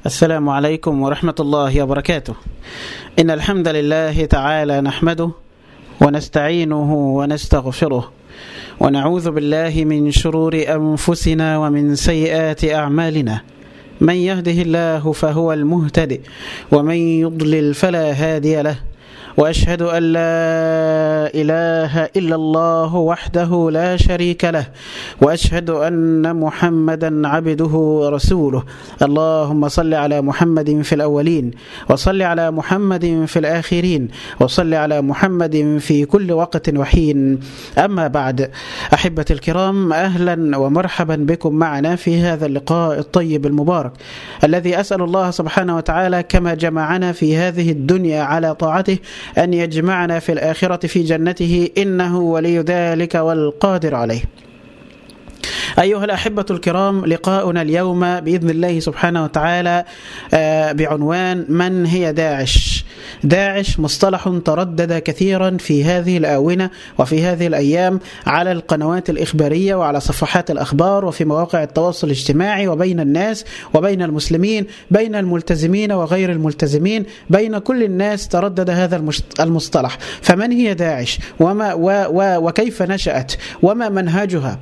السلام عليكم ورحمة الله وبركاته إن الحمد لله تعالى نحمده ونستعينه ونستغفره ونعوذ بالله من شرور أنفسنا ومن سيئات أعمالنا من يهده الله فهو المهتدئ ومن يضلل فلا هادي له واشهد ان لا اله الا الله وحده لا شريك له واشهد ان محمدا عبده ورسوله اللهم صل على محمد في الاولين وصل على محمد في الاخرين وصل على محمد في كل وقت وحين اما بعد احبتي الكرام اهلا ومرحبا بكم معنا في هذا اللقاء الطيب المبارك الذي اسال الله سبحانه وتعالى كما جمعنا في هذه الدنيا على طاعته أن يجمعنا في الآخرة في جنته إنه ولي ذلك والقادر عليه أيها الأحبة الكرام لقاؤنا اليوم بإذن الله سبحانه وتعالى بعنوان من هي داعش داعش مصطلح تردد كثيرا في هذه الآونة وفي هذه الأيام على القنوات الإخبارية وعلى صفحات الأخبار وفي مواقع التواصل الاجتماعي وبين الناس وبين المسلمين بين الملتزمين وغير الملتزمين بين كل الناس تردد هذا المصطلح فمن هي داعش وما و و وكيف نشأت وما منهجها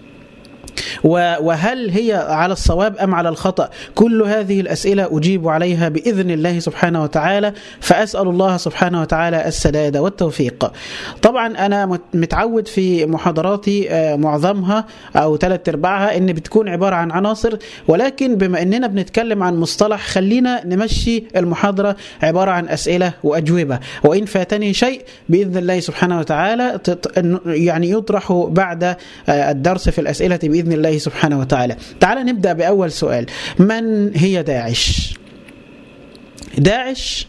وهل هي على الصواب ام على الخطا كل هذه الاسئله اجيب عليها باذن الله سبحانه وتعالى فاسال الله سبحانه وتعالى السداد والتوفيق طبعا انا متعود في محاضراتي معظمها او ثلاث ارباعها ان بتكون عباره عن عناصر ولكن بما اننا بنتكلم عن مصطلح خلينا نمشي المحاضره عباره عن اسئله واجوبه وان فاتني شيء باذن الله سبحانه وتعالى يعني يطرح بعد الدرس في الاسئله باذن الله سبحانه وتعالى تعال نبدأ بأول سؤال من هي داعش داعش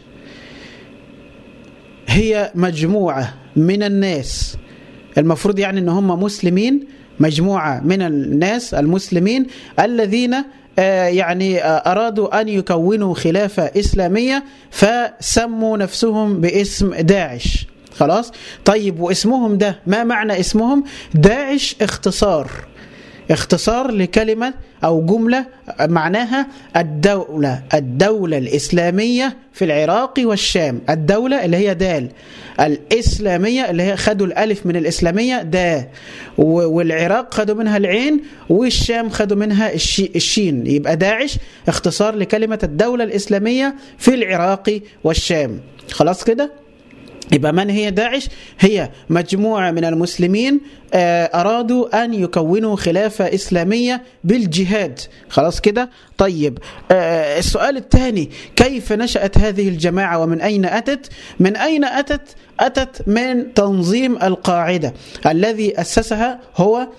هي مجموعة من الناس المفروض يعني ان هم مسلمين مجموعة من الناس المسلمين الذين يعني أرادوا أن يكونوا خلافة إسلامية فسموا نفسهم باسم داعش خلاص طيب واسمهم ده ما معنى اسمهم داعش اختصار اختصار لكلمة أو جملة معناها الدولة الدولة الإسلامية في العراق والشام الدولة اللي هي دال الإسلامية اللي هي خدوا الألف من الإسلامية دا والعراق خدوا منها العين والشام خدوا منها الشين يبقى داعش اختصار لكلمة الدولة الإسلامية في العراق والشام خلاص كده يبقى من هي داعش هي مجموعة من المسلمين أرادوا أن يكونوا خلافة إسلامية بالجهاد خلاص كده طيب السؤال الثاني كيف نشأت هذه الجماعة ومن أين أتت من أين أتت أتت من تنظيم القاعدة الذي أسسها هو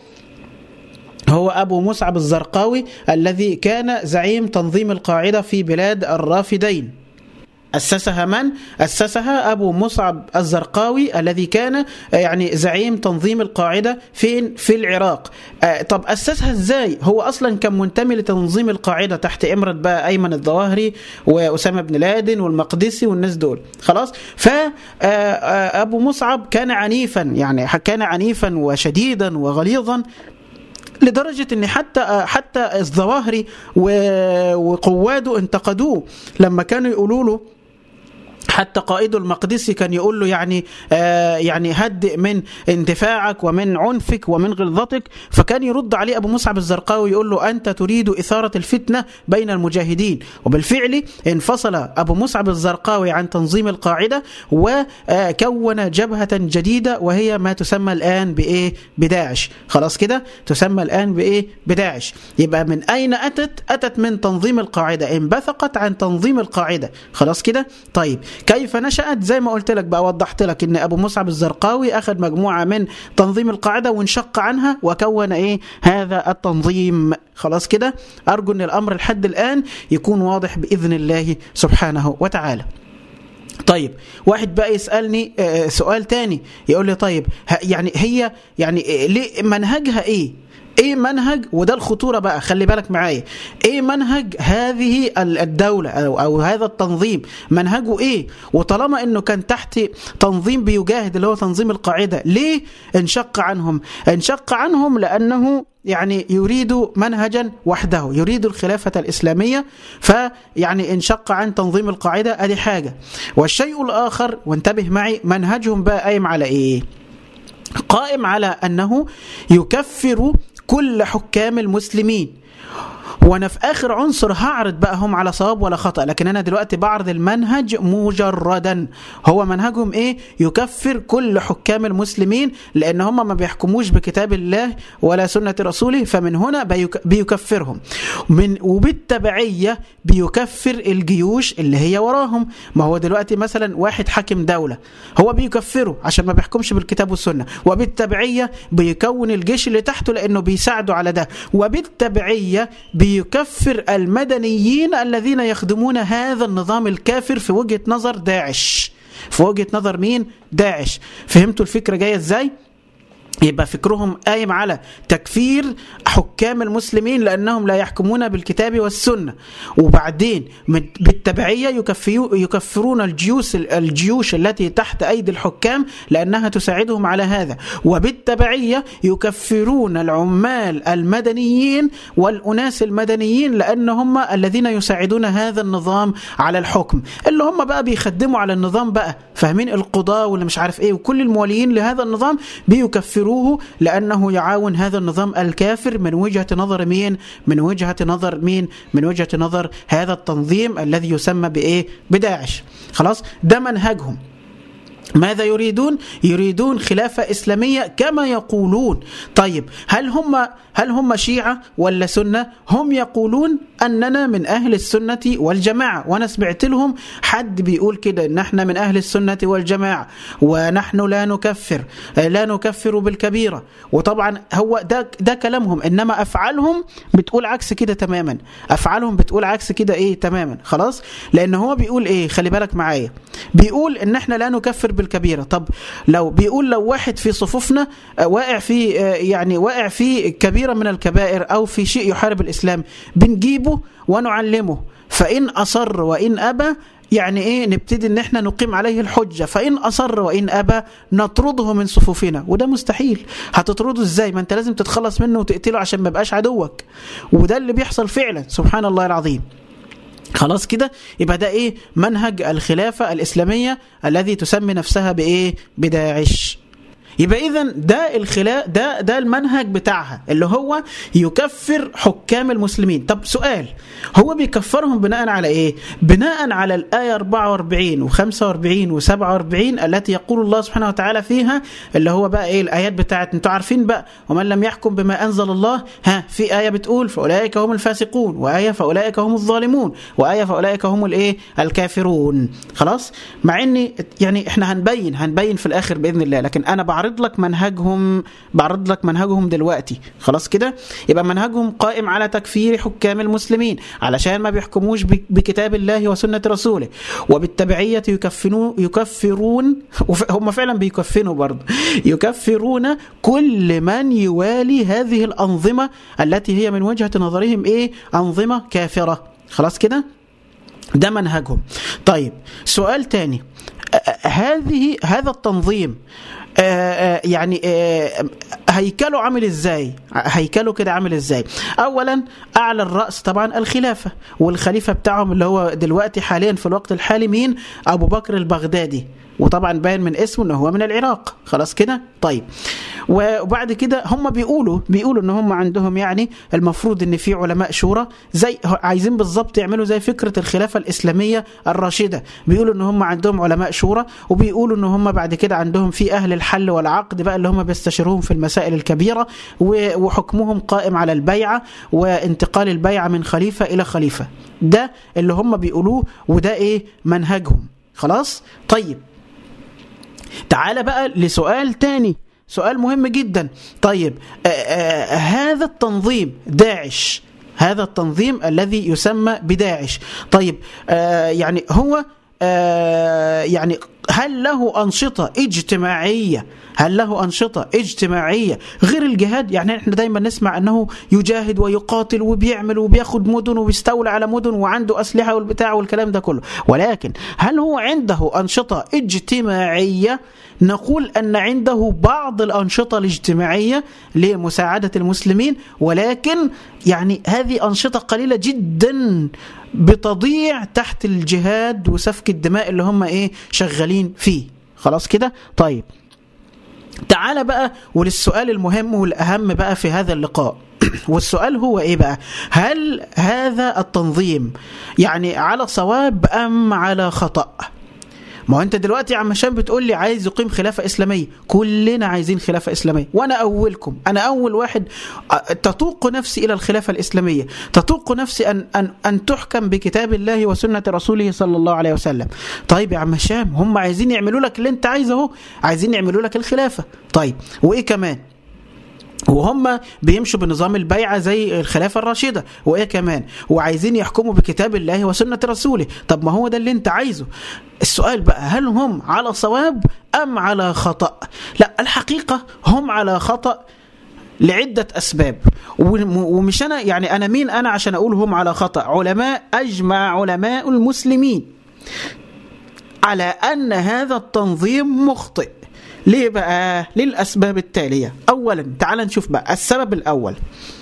هو أبو مصعب الزرقاوي الذي كان زعيم تنظيم القاعدة في بلاد الرافدين أسسها من؟ أسسها أبو مصعب الزرقاوي الذي كان يعني زعيم تنظيم القاعدة فين؟ في العراق طب أسسها إزاي؟ هو أصلا كان منتمي لتنظيم القاعدة تحت إمرة بقى أيمن الظواهري وأسامة بن لادن والمقدسي والناس دول خلاص؟ فأبو مصعب كان عنيفا يعني كان عنيفا وشديدا وغليظا لدرجة ان حتى حتى الظواهري وقواده انتقدوه لما كانوا يقولوا له حتى قائده المقدسي كان يقول له يعني آه يعني هدئ من اندفاعك ومن عنفك ومن غلظتك فكان يرد عليه ابو مصعب الزرقاوي يقول له انت تريد اثاره الفتنه بين المجاهدين وبالفعل انفصل ابو مصعب الزرقاوي عن تنظيم القاعده وكون جبهه جديده وهي ما تسمى الان بايه بداعش خلاص كده تسمى الان بايه بداعش يبقى من اين اتت اتت من تنظيم القاعده انبثقت عن تنظيم القاعده خلاص كده طيب كيف نشأت زي ما قلت لك بقى وضحت لك ان ابو مصعب الزرقاوي اخذ مجموعة من تنظيم القاعدة وانشق عنها وكون ايه هذا التنظيم خلاص كده ارجو ان الامر لحد الان يكون واضح باذن الله سبحانه وتعالى طيب واحد بقى يسالني سؤال تاني يقول لي طيب يعني هي يعني ليه منهجها ايه ايه منهج وده الخطورة بقى خلي بالك معايا ايه منهج هذه الدولة او, أو هذا التنظيم منهجه ايه وطالما انه كان تحت تنظيم بيجاهد اللي هو تنظيم القاعدة ليه انشق عنهم انشق عنهم لانه يعني يريد منهجا وحده يريد الخلافة الإسلامية فيعني انشق عن تنظيم القاعدة ادي حاجة والشيء الآخر وانتبه معي منهجهم بقى قايم على ايه قائم على أنه يكفر كل حكام المسلمين وانا في اخر عنصر هعرض بقى هم على صواب ولا خطا لكن انا دلوقتي بعرض المنهج مجردا هو منهجهم ايه يكفر كل حكام المسلمين لان هم ما بيحكموش بكتاب الله ولا سنه رسوله فمن هنا بيكفرهم من وبالتبعيه بيكفر الجيوش اللي هي وراهم ما هو دلوقتي مثلا واحد حاكم دوله هو بيكفره عشان ما بيحكمش بالكتاب والسنه وبالتبعيه بيكون الجيش اللي تحته لانه بيساعده على ده وبالتبعيه بيكفر المدنيين الذين يخدمون هذا النظام الكافر في وجهة نظر داعش في وجهة نظر مين؟ داعش فهمتوا الفكرة جاية ازاي؟ يبقى فكرهم قايم على تكفير حكام المسلمين لأنهم لا يحكمون بالكتاب والسنة وبعدين بالتبعية يكفرون الجيوش, الجيوش التي تحت أيدي الحكام لأنها تساعدهم على هذا وبالتبعية يكفرون العمال المدنيين والأناس المدنيين لأن هم الذين يساعدون هذا النظام على الحكم اللي هم بقى بيخدموا على النظام بقى فاهمين القضاء واللي مش عارف ايه وكل المواليين لهذا النظام بيكفرون يكفروه لأنه يعاون هذا النظام الكافر من وجهة نظر مين من وجهة نظر مين من وجهة نظر هذا التنظيم الذي يسمى بإيه بداعش خلاص ده منهجهم ماذا يريدون؟ يريدون خلافة إسلامية كما يقولون طيب هل هم هل هم شيعة ولا سنة؟ هم يقولون أننا من أهل السنة والجماعة وأنا سمعت لهم حد بيقول كده إن احنا من أهل السنة والجماعة ونحن لا نكفر لا نكفر بالكبيرة وطبعا هو ده ده كلامهم إنما أفعالهم بتقول عكس كده تماما أفعالهم بتقول عكس كده إيه تماما خلاص لأن هو بيقول إيه خلي بالك معايا بيقول إن احنا لا نكفر بالكبيرة طب لو بيقول لو واحد في صفوفنا واقع في يعني واقع في كبيرة من الكبائر أو في شيء يحارب الإسلام بنجيبه ونعلمه فإن أصر وإن أبى يعني ايه نبتدي ان احنا نقيم عليه الحجه فان اصر وان ابى نطرده من صفوفنا وده مستحيل هتطرده ازاي ما انت لازم تتخلص منه وتقتله عشان ما يبقاش عدوك وده اللي بيحصل فعلا سبحان الله العظيم خلاص كده يبقى ده ايه منهج الخلافة الإسلامية الذي تسمي نفسها بايه بداعش يبقى اذا ده الخلاف ده ده المنهج بتاعها اللي هو يكفر حكام المسلمين طب سؤال هو بيكفرهم بناء على ايه بناء على الايه 44 و45 و47 التي يقول الله سبحانه وتعالى فيها اللي هو بقى ايه الايات بتاعت انتوا عارفين بقى ومن لم يحكم بما انزل الله ها في ايه بتقول فاولئك هم الفاسقون وايه فاولئك هم الظالمون وايه فاولئك هم الايه الكافرون خلاص مع ان يعني احنا هنبين هنبين في الاخر باذن الله لكن انا بعرض بعرض لك منهجهم بعرض لك منهجهم دلوقتي خلاص كده يبقى منهجهم قائم على تكفير حكام المسلمين علشان ما بيحكموش بكتاب الله وسنة رسوله وبالتبعية يكفنون يكفرون هم فعلا بيكفنوا برضه يكفرون كل من يوالي هذه الأنظمة التي هي من وجهة نظرهم إيه أنظمة كافرة خلاص كده ده منهجهم طيب سؤال تاني هذه هذا التنظيم يعني هيكله عامل ازاي هيكله كده عامل ازاي اولا اعلى الراس طبعا الخلافه والخليفه بتاعهم اللي هو دلوقتي حاليا في الوقت الحالي مين ابو بكر البغدادي وطبعا باين من اسمه ان هو من العراق خلاص كده طيب وبعد كده هم بيقولوا بيقولوا ان هم عندهم يعني المفروض ان في علماء شورى زي عايزين بالظبط يعملوا زي فكره الخلافه الاسلاميه الراشده بيقولوا ان هم عندهم علماء شورى وبيقولوا ان هم بعد كده عندهم في اهل الحل والعقد بقى اللي هم بيستشيروهم في المسائل الكبيره وحكمهم قائم على البيعه وانتقال البيعه من خليفه الى خليفه ده اللي هم بيقولوه وده ايه منهجهم خلاص طيب تعال بقى لسؤال تاني سؤال مهم جدا طيب آآ آآ هذا التنظيم داعش هذا التنظيم الذي يسمى بداعش طيب يعني هو يعني هل له أنشطة اجتماعية هل له أنشطة اجتماعية غير الجهاد يعني احنا دايما نسمع أنه يجاهد ويقاتل وبيعمل وبياخد مدن وبيستولى على مدن وعنده أسلحة والبتاع والكلام ده كله ولكن هل هو عنده أنشطة اجتماعية نقول أن عنده بعض الأنشطة الاجتماعية لمساعدة المسلمين ولكن يعني هذه أنشطة قليلة جدا بتضيع تحت الجهاد وسفك الدماء اللي هم ايه شغالين فيه خلاص كده طيب تعال بقى وللسؤال المهم والأهم بقى في هذا اللقاء والسؤال هو ايه بقى هل هذا التنظيم يعني على صواب أم على خطأ ما هو انت دلوقتي يا عم هشام بتقول لي عايز يقيم خلافه اسلاميه كلنا عايزين خلافه اسلاميه وانا اولكم انا اول واحد تطوق نفسي الى الخلافه الاسلاميه تطوق نفسي ان ان ان تحكم بكتاب الله وسنه رسوله صلى الله عليه وسلم طيب يا عم هشام هم عايزين يعملوا لك اللي انت عايزه اهو عايزين يعملوا لك الخلافه طيب وايه كمان وهم بيمشوا بنظام البيعة زي الخلافة الراشدة وإيه كمان وعايزين يحكموا بكتاب الله وسنة رسوله طب ما هو ده اللي انت عايزه السؤال بقى هل هم على صواب أم على خطأ لا الحقيقة هم على خطأ لعدة أسباب ومش أنا يعني أنا مين أنا عشان أقول هم على خطأ علماء أجمع علماء المسلمين على أن هذا التنظيم مخطئ ليه بقى للأسباب التالية أولا تعال نشوف بقى السبب الأول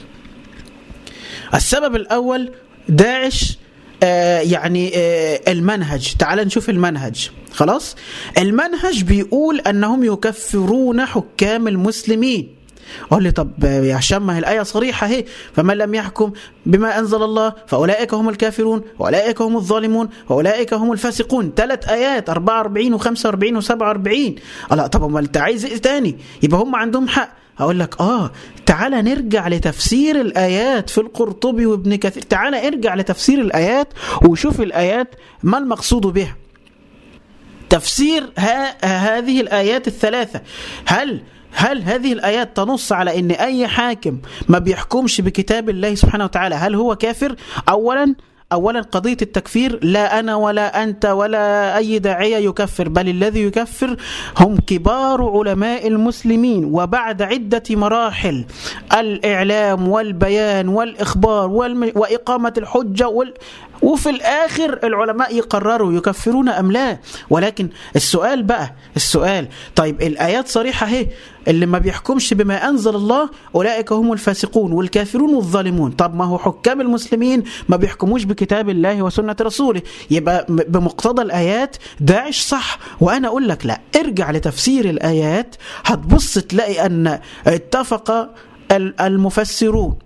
السبب الأول داعش آه يعني آه المنهج تعال نشوف المنهج خلاص المنهج بيقول أنهم يكفرون حكام المسلمين قال لي طب يا هشام ما هي الآية صريحة اهي فمن لم يحكم بما أنزل الله فأولئك هم الكافرون وأولئك هم الظالمون وأولئك هم الفاسقون ثلاث آيات 44 و45 و47 الله طب امال أنت عايز إيه تاني يبقى هم عندهم حق هقول لك آه تعالى نرجع لتفسير الآيات في القرطبي وابن كثير تعالى ارجع لتفسير الآيات وشوف الآيات ما المقصود بها تفسير ها هذه الآيات الثلاثة هل هل هذه الآيات تنص على أن أي حاكم ما بيحكمش بكتاب الله سبحانه وتعالى هل هو كافر أولا أولا قضية التكفير لا أنا ولا أنت ولا أي داعية يكفر بل الذي يكفر هم كبار علماء المسلمين وبعد عدة مراحل الإعلام والبيان والإخبار والم... وإقامة الحجة وال... وفي الآخر العلماء يقرروا يكفرون أم لا ولكن السؤال بقى السؤال طيب الآيات صريحة اهي اللي ما بيحكمش بما أنزل الله أولئك هم الفاسقون والكافرون والظالمون طب ما هو حكام المسلمين ما بيحكموش بكتاب الله وسنة رسوله يبقى بمقتضى الآيات داعش صح وأنا أقول لك لا ارجع لتفسير الآيات هتبص تلاقي أن اتفق المفسرون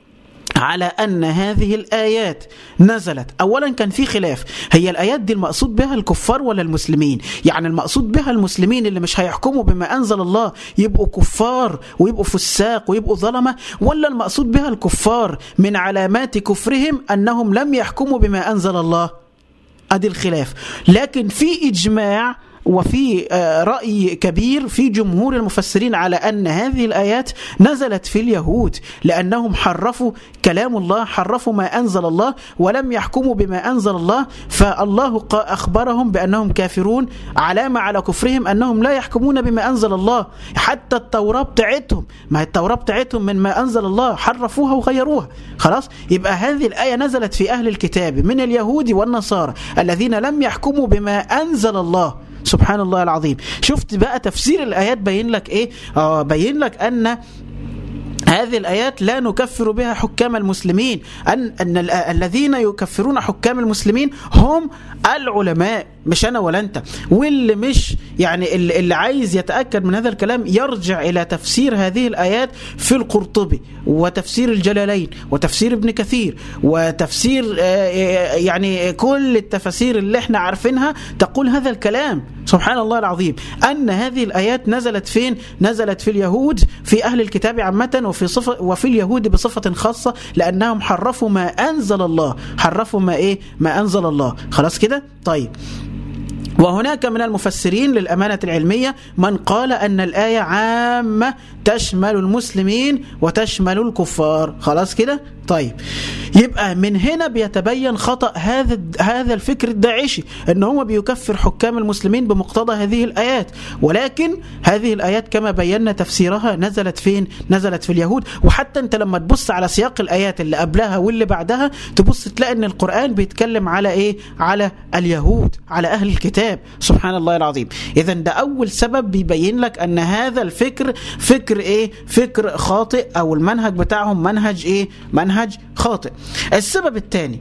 على أن هذه الآيات نزلت أولا كان في خلاف هي الآيات دي المقصود بها الكفار ولا المسلمين يعني المقصود بها المسلمين اللي مش هيحكموا بما أنزل الله يبقوا كفار ويبقوا فساق ويبقوا ظلمة ولا المقصود بها الكفار من علامات كفرهم أنهم لم يحكموا بما أنزل الله أدي الخلاف لكن في إجماع وفي رأي كبير في جمهور المفسرين على أن هذه الآيات نزلت في اليهود لأنهم حرفوا كلام الله حرفوا ما أنزل الله ولم يحكموا بما أنزل الله فالله أخبرهم بأنهم كافرون علامة على كفرهم أنهم لا يحكمون بما أنزل الله حتى التوراة بتاعتهم ما هي التوراة بتاعتهم من ما أنزل الله حرفوها وغيروها خلاص يبقى هذه الآية نزلت في أهل الكتاب من اليهود والنصارى الذين لم يحكموا بما أنزل الله سبحان الله العظيم شفت بقى تفسير الآيات بين لك إيه آه بين لك أن هذه الآيات لا نكفر بها حكام المسلمين أن, أن الذين يكفرون حكام المسلمين هم العلماء مش أنا ولا أنت واللي مش يعني اللي, اللي عايز يتأكد من هذا الكلام يرجع إلى تفسير هذه الآيات في القرطبي وتفسير الجلالين وتفسير ابن كثير وتفسير يعني كل التفاسير اللي احنا عارفينها تقول هذا الكلام سبحان الله العظيم أن هذه الآيات نزلت فين نزلت في اليهود في أهل الكتاب عامة وفي صفة وفي اليهود بصفة خاصة لأنهم حرفوا ما أنزل الله حرفوا ما إيه ما أنزل الله خلاص كده طيب وهناك من المفسرين للأمانة العلمية من قال أن الآية عامة تشمل المسلمين وتشمل الكفار خلاص كده طيب يبقى من هنا بيتبين خطأ هذا هذا الفكر الداعشي ان هو بيكفر حكام المسلمين بمقتضى هذه الايات ولكن هذه الايات كما بينا تفسيرها نزلت فين نزلت في اليهود وحتى انت لما تبص على سياق الايات اللي قبلها واللي بعدها تبص تلاقي ان القران بيتكلم على ايه على اليهود على اهل الكتاب سبحان الله العظيم اذا ده اول سبب بيبين لك ان هذا الفكر فكر ايه فكر خاطئ او المنهج بتاعهم منهج ايه منهج خاطئ السبب الثاني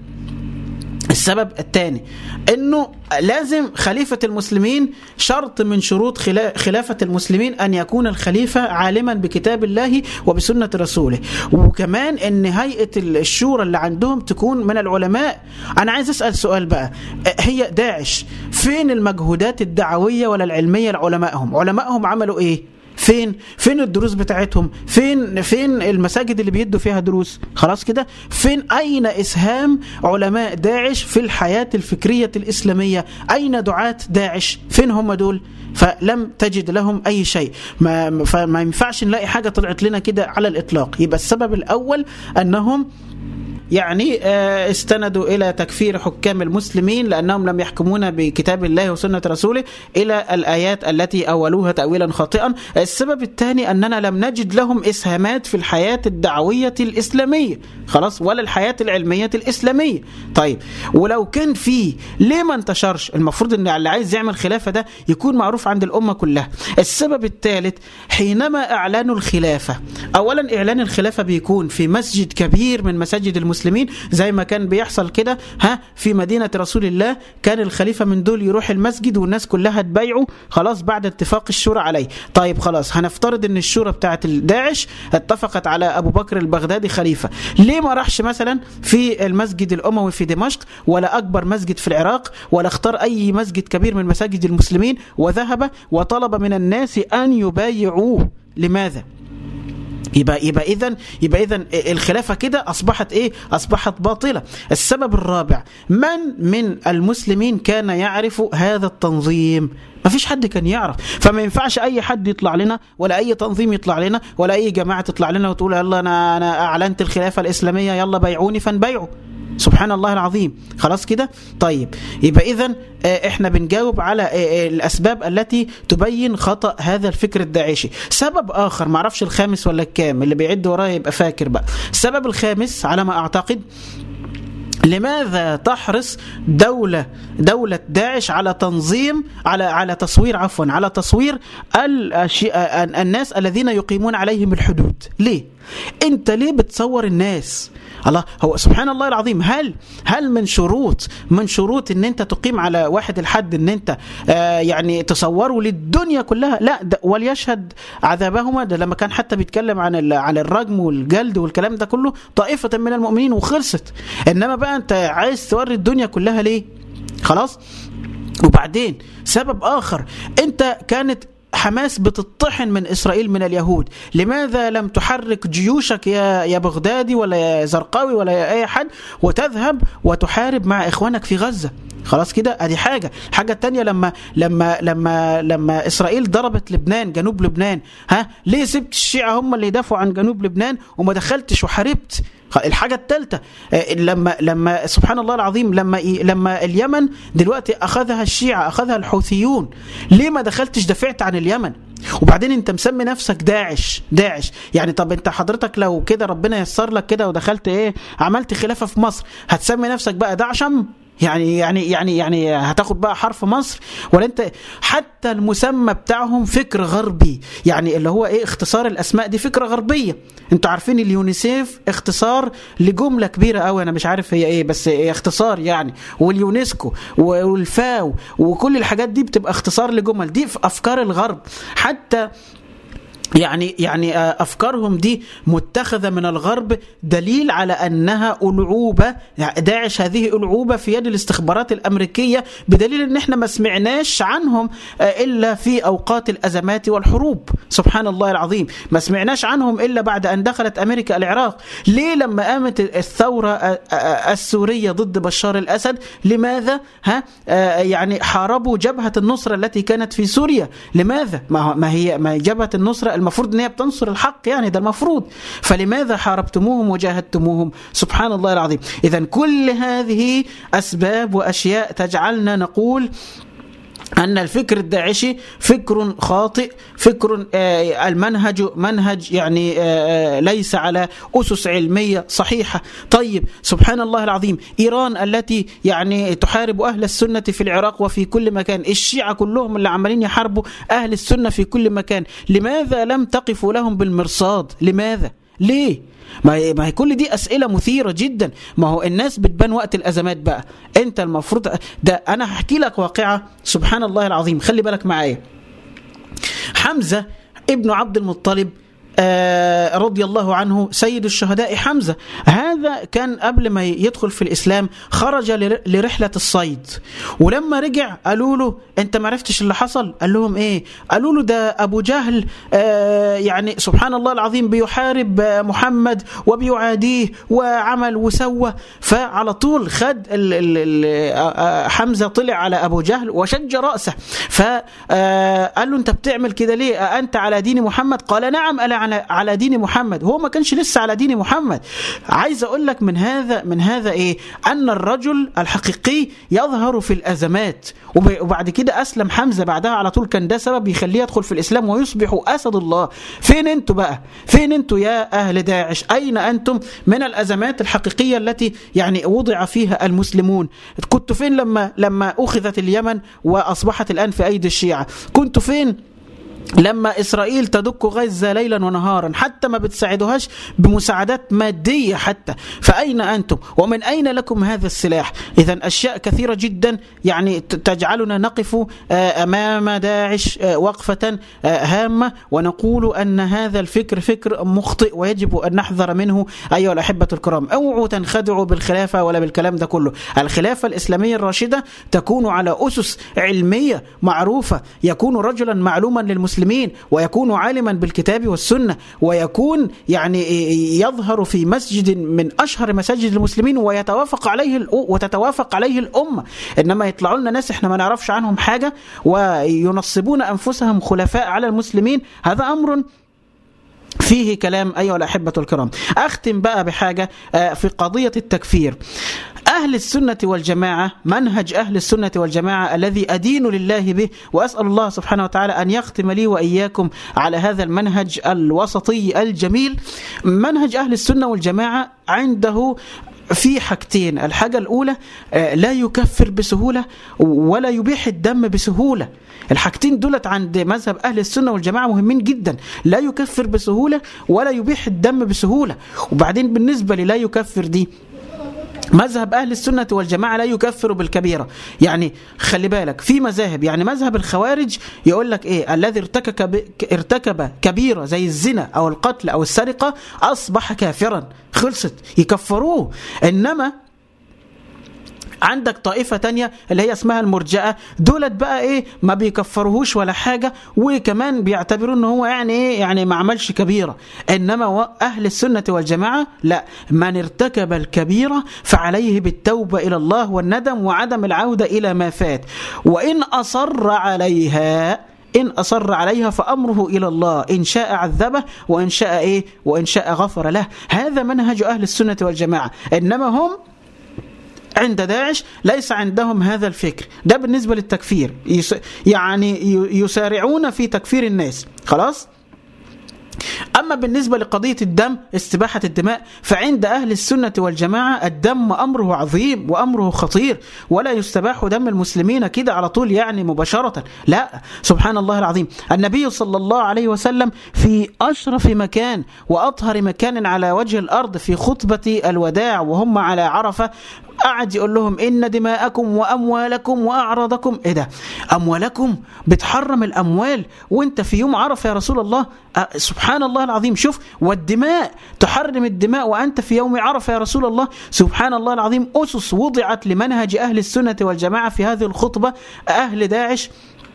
السبب الثاني انه لازم خليفة المسلمين شرط من شروط خلافة المسلمين ان يكون الخليفة عالما بكتاب الله وبسنة رسوله وكمان ان هيئة الشورى اللي عندهم تكون من العلماء انا عايز اسأل سؤال بقى هي داعش فين المجهودات الدعوية ولا العلمية لعلمائهم علمائهم عملوا ايه فين فين الدروس بتاعتهم فين فين المساجد اللي بيدوا فيها دروس خلاص كده فين اين اسهام علماء داعش في الحياه الفكريه الاسلاميه اين دعاه داعش فين هم دول فلم تجد لهم اي شيء ما فما ينفعش نلاقي حاجه طلعت لنا كده على الاطلاق يبقى السبب الاول انهم يعني استندوا إلى تكفير حكام المسلمين لأنهم لم يحكمون بكتاب الله وسنة رسوله إلى الآيات التي أولوها تأويلا خاطئا السبب الثاني أننا لم نجد لهم إسهامات في الحياة الدعوية الإسلامية خلاص ولا الحياة العلمية الإسلامية طيب ولو كان في ليه ما انتشرش المفروض أن اللي عايز يعمل خلافة ده يكون معروف عند الأمة كلها السبب الثالث حينما أعلنوا الخلافة أولا إعلان الخلافة بيكون في مسجد كبير من مساجد المسلمين زي ما كان بيحصل كده ها في مدينة رسول الله كان الخليفة من دول يروح المسجد والناس كلها تبايعه خلاص بعد اتفاق الشورى عليه طيب خلاص هنفترض ان الشورى بتاعت داعش اتفقت على ابو بكر البغدادي خليفة ليه ما راحش مثلا في المسجد الاموي في دمشق ولا اكبر مسجد في العراق ولا اختار اي مسجد كبير من مساجد المسلمين وذهب وطلب من الناس ان يبايعوه لماذا يبقى يبقى اذا يبقى اذا الخلافه كده اصبحت ايه اصبحت باطله السبب الرابع من من المسلمين كان يعرف هذا التنظيم ما فيش حد كان يعرف فما ينفعش اي حد يطلع لنا ولا اي تنظيم يطلع لنا ولا اي جماعه تطلع لنا وتقول يلا انا انا اعلنت الخلافه الاسلاميه يلا بيعوني فنبيعوا سبحان الله العظيم خلاص كده طيب يبقى اذا احنا بنجاوب على الاسباب التي تبين خطا هذا الفكر الداعشي سبب اخر ما اعرفش الخامس ولا الكام اللي بيعد ورايا يبقى فاكر بقى السبب الخامس على ما اعتقد لماذا تحرص دولة دولة داعش على تنظيم على على تصوير عفوا على تصوير الناس الذين يقيمون عليهم الحدود ليه انت ليه بتصور الناس الله هو سبحان الله العظيم هل هل من شروط من شروط ان انت تقيم على واحد الحد ان انت آه يعني تصوره للدنيا كلها لا وليشهد عذابهما ده لما كان حتى بيتكلم عن عن الرجم والجلد والكلام ده كله طائفه من المؤمنين وخلصت انما بقى انت عايز توري الدنيا كلها ليه خلاص وبعدين سبب اخر انت كانت حماس بتطحن من اسرائيل من اليهود لماذا لم تحرك جيوشك يا يا بغدادي ولا يا زرقاوي ولا يا اي حد وتذهب وتحارب مع اخوانك في غزه خلاص كده ادي حاجه الحاجه الثانيه لما لما لما لما اسرائيل ضربت لبنان جنوب لبنان ها ليه سبت الشيعه هم اللي يدافعوا عن جنوب لبنان وما دخلتش وحاربت الحاجه الثالثه لما لما سبحان الله العظيم لما لما اليمن دلوقتي اخذها الشيعه اخذها الحوثيون ليه ما دخلتش دافعت عن اليمن وبعدين انت مسمي نفسك داعش داعش يعني طب انت حضرتك لو كده ربنا يسر لك كده ودخلت ايه عملت خلافه في مصر هتسمي نفسك بقى دعشم يعني يعني يعني يعني هتاخد بقى حرف مصر ولا انت حتى المسمى بتاعهم فكر غربي يعني اللي هو ايه اختصار الاسماء دي فكره غربيه انتوا عارفين اليونيسيف اختصار لجمله كبيره قوي انا مش عارف هي ايه بس إيه اختصار يعني واليونسكو والفاو وكل الحاجات دي بتبقى اختصار لجمل دي في افكار الغرب حتى يعني يعني افكارهم دي متخذه من الغرب دليل على انها العوبه داعش هذه العوبه في يد الاستخبارات الامريكيه بدليل ان احنا ما سمعناش عنهم الا في اوقات الازمات والحروب سبحان الله العظيم ما سمعناش عنهم الا بعد ان دخلت امريكا العراق ليه لما قامت الثوره السوريه ضد بشار الاسد لماذا ها يعني حاربوا جبهه النصره التي كانت في سوريا لماذا ما هي ما هي جبهه النصره المفروض ان هي بتنصر الحق يعني ده المفروض فلماذا حاربتموهم وجاهدتموهم سبحان الله العظيم اذا كل هذه اسباب واشياء تجعلنا نقول أن الفكر الداعشي فكر خاطئ فكر آه المنهج منهج يعني آه ليس على أسس علمية صحيحة طيب سبحان الله العظيم إيران التي يعني تحارب أهل السنة في العراق وفي كل مكان الشيعة كلهم اللي عمالين يحاربوا أهل السنة في كل مكان لماذا لم تقفوا لهم بالمرصاد لماذا ليه ما هي ما هي كل دي اسئله مثيره جدا ما هو الناس بتبان وقت الازمات بقى انت المفروض ده انا هحكي لك واقعه سبحان الله العظيم خلي بالك معايا حمزه ابن عبد المطلب آه رضي الله عنه سيد الشهداء حمزة هذا كان قبل ما يدخل في الإسلام خرج لرحلة الصيد ولما رجع قالوا له أنت ما عرفتش اللي حصل قال لهم إيه قالوا له ده أبو جهل آه يعني سبحان الله العظيم بيحارب محمد وبيعاديه وعمل وسوى فعلى طول خد ال ال ال حمزة طلع على أبو جهل وشج رأسه فقال له أنت بتعمل كده ليه أنت على دين محمد قال نعم أنا على على دين محمد هو ما كانش لسه على دين محمد عايز اقول لك من هذا من هذا ايه ان الرجل الحقيقي يظهر في الازمات وبعد كده اسلم حمزه بعدها على طول كان ده سبب يخليه يدخل في الاسلام ويصبح اسد الله فين انتوا بقى فين انتوا يا اهل داعش اين انتم من الازمات الحقيقيه التي يعني وضع فيها المسلمون كنتوا فين لما لما اخذت اليمن واصبحت الان في ايدي الشيعه كنتوا فين لما إسرائيل تدك غزة ليلا ونهارا حتى ما بتساعدوهاش بمساعدات مادية حتى فأين أنتم ومن أين لكم هذا السلاح إذا أشياء كثيرة جدا يعني تجعلنا نقف أمام داعش وقفة هامة ونقول أن هذا الفكر فكر مخطئ ويجب أن نحذر منه أيها الأحبة الكرام اوعوا تنخدعوا بالخلافة ولا بالكلام ده كله الخلافة الإسلامية الراشدة تكون على أسس علمية معروفة يكون رجلا معلوما للمسلمين المسلمين ويكون عالما بالكتاب والسنة ويكون يعني يظهر في مسجد من أشهر مساجد المسلمين ويتوافق عليه وتتوافق عليه الأمة إنما يطلعوا لنا ناس إحنا ما نعرفش عنهم حاجة وينصبون أنفسهم خلفاء على المسلمين هذا أمر فيه كلام أيها الأحبة الكرام أختم بقى بحاجة في قضية التكفير أهل السنة والجماعة منهج أهل السنة والجماعة الذي أدين لله به وأسأل الله سبحانه وتعالى أن يختم لي وإياكم على هذا المنهج الوسطي الجميل منهج أهل السنة والجماعة عنده في حاجتين الحاجة الأولى لا يكفر بسهولة ولا يبيح الدم بسهولة الحاجتين دولت عند مذهب أهل السنة والجماعة مهمين جدا لا يكفر بسهولة ولا يبيح الدم بسهولة وبعدين بالنسبة للا يكفر دي مذهب أهل السنة والجماعة لا يكفر بالكبيرة يعني خلي بالك في مذاهب يعني مذهب الخوارج يقول لك إيه الذي ارتكب, ارتكب كبيرة زي الزنا أو القتل أو السرقة أصبح كافرا خلصت يكفروه إنما عندك طائفة تانية اللي هي اسمها المرجئة دولت بقى ايه ما بيكفروهوش ولا حاجة وكمان بيعتبروا ان هو يعني ايه يعني ما عملش كبيرة انما اهل السنة والجماعة لا من ارتكب الكبيرة فعليه بالتوبة الى الله والندم وعدم العودة الى ما فات وان اصر عليها إن أصر عليها فأمره إلى الله إن شاء عذبه وإن شاء إيه وإن شاء غفر له هذا منهج أهل السنة والجماعة إنما هم عند داعش ليس عندهم هذا الفكر ده بالنسبة للتكفير يعني يسارعون في تكفير الناس خلاص أما بالنسبة لقضية الدم استباحة الدماء فعند أهل السنة والجماعة الدم أمره عظيم وأمره خطير ولا يستباح دم المسلمين كده على طول يعني مباشرة لا سبحان الله العظيم النبي صلى الله عليه وسلم في أشرف مكان وأطهر مكان على وجه الأرض في خطبة الوداع وهم على عرفة قعد يقول لهم إن دماءكم وأموالكم وأعراضكم إيه ده أموالكم بتحرم الأموال وانت في يوم عرفة يا رسول الله أه سبحان الله العظيم شوف والدماء تحرم الدماء وأنت في يوم عرفة يا رسول الله سبحان الله العظيم أسس وضعت لمنهج أهل السنة والجماعة في هذه الخطبة أهل داعش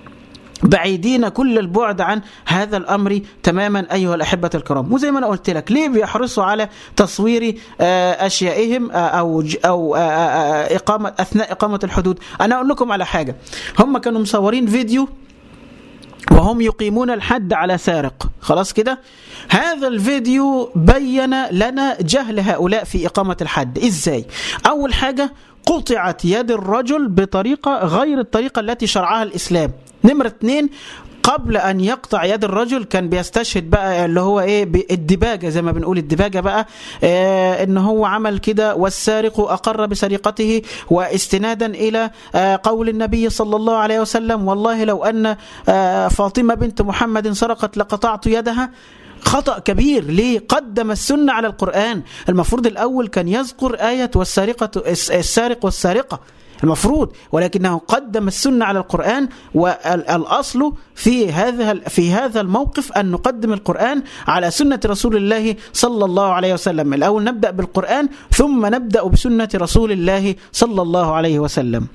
بعيدين كل البعد عن هذا الامر تماما ايها الاحبه الكرام وزي ما انا قلت لك ليه بيحرصوا على تصوير اشيائهم او او اقامه اثناء اقامه الحدود انا اقول لكم على حاجه هم كانوا مصورين فيديو وهم يقيمون الحد على سارق خلاص كده هذا الفيديو بين لنا جهل هؤلاء في إقامة الحد إزاي أول حاجة قطعت يد الرجل بطريقة غير الطريقة التي شرعها الإسلام نمرة اثنين قبل ان يقطع يد الرجل كان بيستشهد بقى اللي هو ايه الدباجه زي ما بنقول الدباجه بقى آه ان هو عمل كده والسارق اقر بسرقته واستنادا الى آه قول النبي صلى الله عليه وسلم والله لو ان آه فاطمه بنت محمد سرقت لقطعت يدها خطأ كبير ليه قدم السنة على القرآن المفروض الأول كان يذكر آية والسارقة السارق والسارقة المفروض ولكنه قدم السنة على القرآن والأصل في هذا في هذا الموقف أن نقدم القرآن على سنة رسول الله صلى الله عليه وسلم الأول نبدأ بالقرآن ثم نبدأ بسنة رسول الله صلى الله عليه وسلم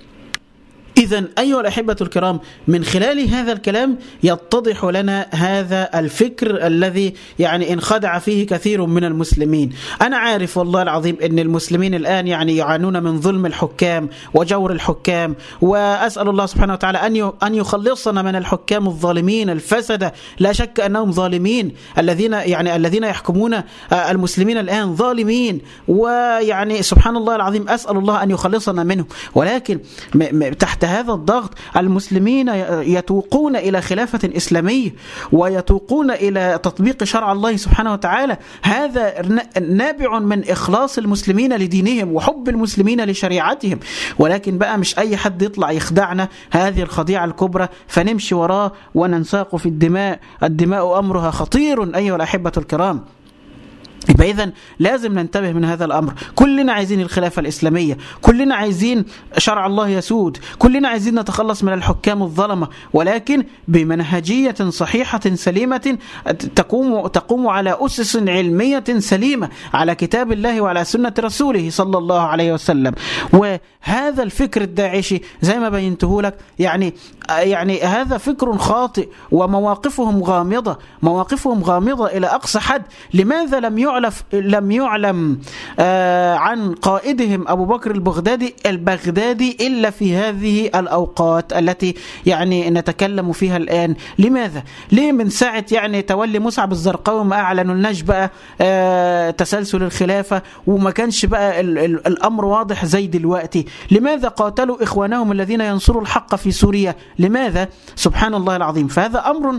إذا أيها الأحبة الكرام من خلال هذا الكلام يتضح لنا هذا الفكر الذي يعني انخدع فيه كثير من المسلمين أنا عارف والله العظيم أن المسلمين الآن يعني يعانون من ظلم الحكام وجور الحكام وأسأل الله سبحانه وتعالى أن أن يخلصنا من الحكام الظالمين الفسدة لا شك أنهم ظالمين الذين يعني الذين يحكمون المسلمين الآن ظالمين ويعني سبحان الله العظيم أسأل الله أن يخلصنا منهم ولكن تحت هذا الضغط المسلمين يتوقون إلى خلافة إسلامية ويتوقون إلى تطبيق شرع الله سبحانه وتعالى هذا نابع من إخلاص المسلمين لدينهم وحب المسلمين لشريعتهم ولكن بقى مش أي حد يطلع يخدعنا هذه الخديعة الكبرى فنمشي وراه وننساق في الدماء الدماء أمرها خطير أيها الأحبة الكرام يبقى اذا لازم ننتبه من هذا الامر كلنا عايزين الخلافه الاسلاميه كلنا عايزين شرع الله يسود كلنا عايزين نتخلص من الحكام الظلمه ولكن بمنهجيه صحيحه سليمه تقوم تقوم على اسس علميه سليمه على كتاب الله وعلى سنه رسوله صلى الله عليه وسلم وهذا الفكر الداعشي زي ما بينته لك يعني يعني هذا فكر خاطئ ومواقفهم غامضه مواقفهم غامضه الى اقصى حد لماذا لم يعلم لم يعلم آه عن قائدهم ابو بكر البغدادي البغدادي الا في هذه الاوقات التي يعني نتكلم فيها الان لماذا ليه من ساعه يعني تولي مصعب الزرقاوي ما اعلنوا لناش بقى آه تسلسل الخلافه وما كانش بقى ال ال الامر واضح زي دلوقتي لماذا قاتلوا اخوانهم الذين ينصروا الحق في سوريا لماذا سبحان الله العظيم فهذا امر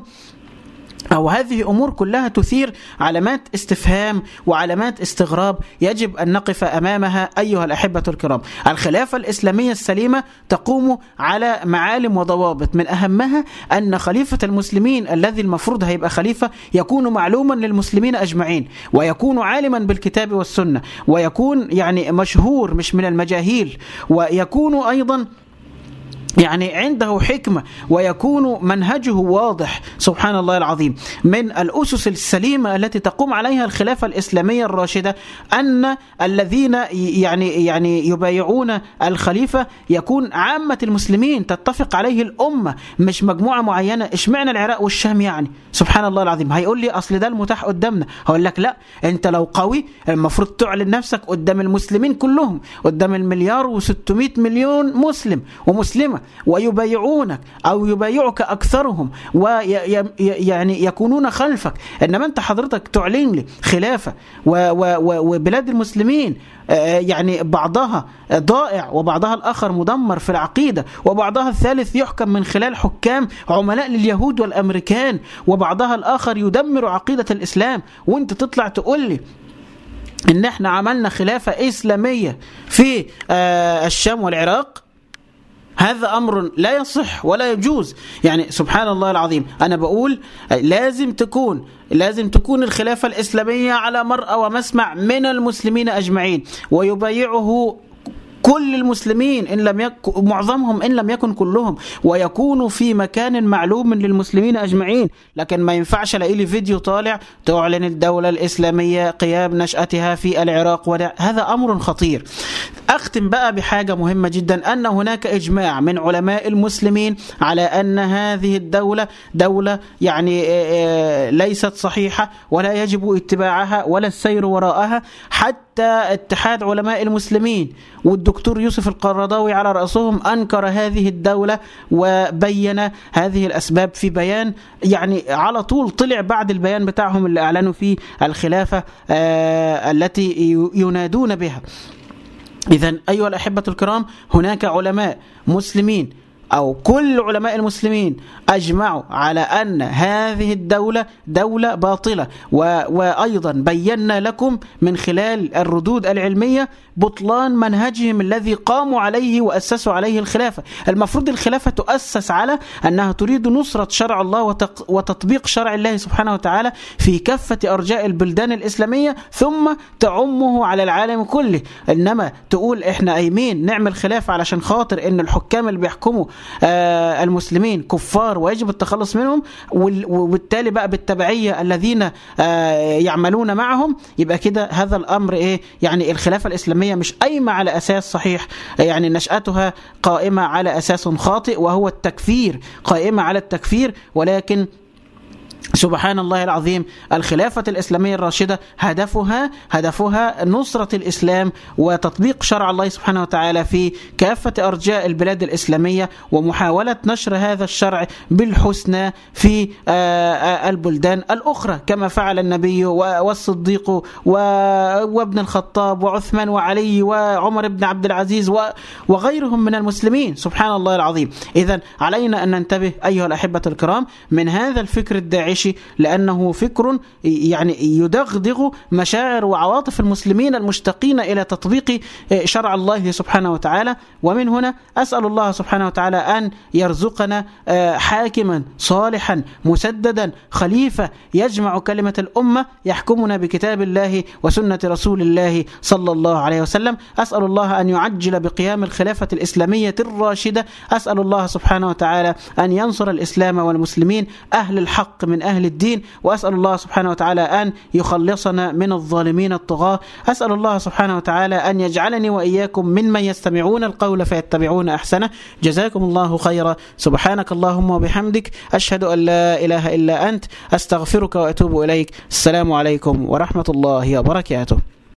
أو هذه أمور كلها تثير علامات استفهام وعلامات استغراب يجب أن نقف أمامها أيها الأحبة الكرام الخلافة الإسلامية السليمة تقوم على معالم وضوابط من أهمها أن خليفة المسلمين الذي المفروض هيبقى خليفة يكون معلوما للمسلمين أجمعين ويكون عالما بالكتاب والسنة ويكون يعني مشهور مش من المجاهيل ويكون أيضا يعني عنده حكمة ويكون منهجه واضح سبحان الله العظيم من الأسس السليمة التي تقوم عليها الخلافة الإسلامية الراشدة أن الذين يعني يعني يبايعون الخليفة يكون عامة المسلمين تتفق عليه الأمة مش مجموعة معينة اشمعنى العراق والشام يعني سبحان الله العظيم هيقول لي أصل ده المتاح قدامنا هقول لك لا أنت لو قوي المفروض تعلن نفسك قدام المسلمين كلهم قدام المليار و600 مليون مسلم ومسلمة ويبايعونك أو يبايعك أكثرهم ويعني يكونون خلفك إنما أنت حضرتك تعلن لي خلافة وبلاد المسلمين يعني بعضها ضائع وبعضها الآخر مدمر في العقيدة وبعضها الثالث يحكم من خلال حكام عملاء لليهود والأمريكان وبعضها الآخر يدمر عقيدة الإسلام وانت تطلع تقول لي ان احنا عملنا خلافة إسلامية في الشام والعراق هذا امر لا يصح ولا يجوز يعني سبحان الله العظيم انا بقول لازم تكون لازم تكون الخلافه الاسلاميه على مرأى ومسمع من المسلمين اجمعين ويبايعه كل المسلمين ان لم يكن معظمهم ان لم يكن كلهم ويكونوا في مكان معلوم للمسلمين اجمعين لكن ما ينفعش الاقي لي فيديو طالع تعلن الدوله الاسلاميه قيام نشاتها في العراق ولا هذا امر خطير اختم بقى بحاجه مهمه جدا ان هناك اجماع من علماء المسلمين على ان هذه الدوله دوله يعني ليست صحيحه ولا يجب اتباعها ولا السير وراءها حتى حتى اتحاد علماء المسلمين والدكتور يوسف القرضاوي على رأسهم أنكر هذه الدولة وبين هذه الأسباب في بيان يعني على طول طلع بعد البيان بتاعهم اللي أعلنوا فيه الخلافة آه التي ينادون بها إذا أيها الأحبة الكرام هناك علماء مسلمين أو كل علماء المسلمين أجمعوا على أن هذه الدولة دولة باطلة وأيضا بينا لكم من خلال الردود العلمية بطلان منهجهم الذي قاموا عليه وأسسوا عليه الخلافة المفروض الخلافة تؤسس على أنها تريد نصرة شرع الله وتطبيق شرع الله سبحانه وتعالى في كافة أرجاء البلدان الإسلامية ثم تعمه على العالم كله إنما تقول إحنا أيمين نعمل خلافة علشان خاطر إن الحكام اللي بيحكموا آه المسلمين كفار ويجب التخلص منهم وبالتالي بقى بالتبعية الذين آه يعملون معهم يبقى كده هذا الأمر إيه يعني الخلافة الإسلامية مش قايمة على أساس صحيح يعني نشأتها قائمة على أساس خاطئ وهو التكفير قائمة على التكفير ولكن سبحان الله العظيم الخلافة الإسلامية الراشدة هدفها هدفها نصرة الإسلام وتطبيق شرع الله سبحانه وتعالى في كافة أرجاء البلاد الإسلامية ومحاولة نشر هذا الشرع بالحسنى في البلدان الأخرى كما فعل النبي والصديق وابن الخطاب وعثمان وعلي وعمر بن عبد العزيز وغيرهم من المسلمين سبحان الله العظيم إذا علينا أن ننتبه أيها الأحبة الكرام من هذا الفكر الداعشي لأنه فكر يعني يدغدغ مشاعر وعواطف المسلمين المشتاقين إلى تطبيق شرع الله سبحانه وتعالى ومن هنا أسأل الله سبحانه وتعالى أن يرزقنا حاكما صالحا مسددا خليفة يجمع كلمة الأمة يحكمنا بكتاب الله وسنة رسول الله صلى الله عليه وسلم أسأل الله أن يعجل بقيام الخلافة الإسلامية الراشدة أسأل الله سبحانه وتعالى أن ينصر الإسلام والمسلمين أهل الحق من أهل الدين وأسأل الله سبحانه وتعالى أن يخلصنا من الظالمين الطغاة أسأل الله سبحانه وتعالى أن يجعلني وإياكم ممن يستمعون القول فيتبعون أحسنه جزاكم الله خيرا سبحانك اللهم وبحمدك أشهد أن لا إله إلا أنت أستغفرك وأتوب إليك السلام عليكم ورحمة الله وبركاته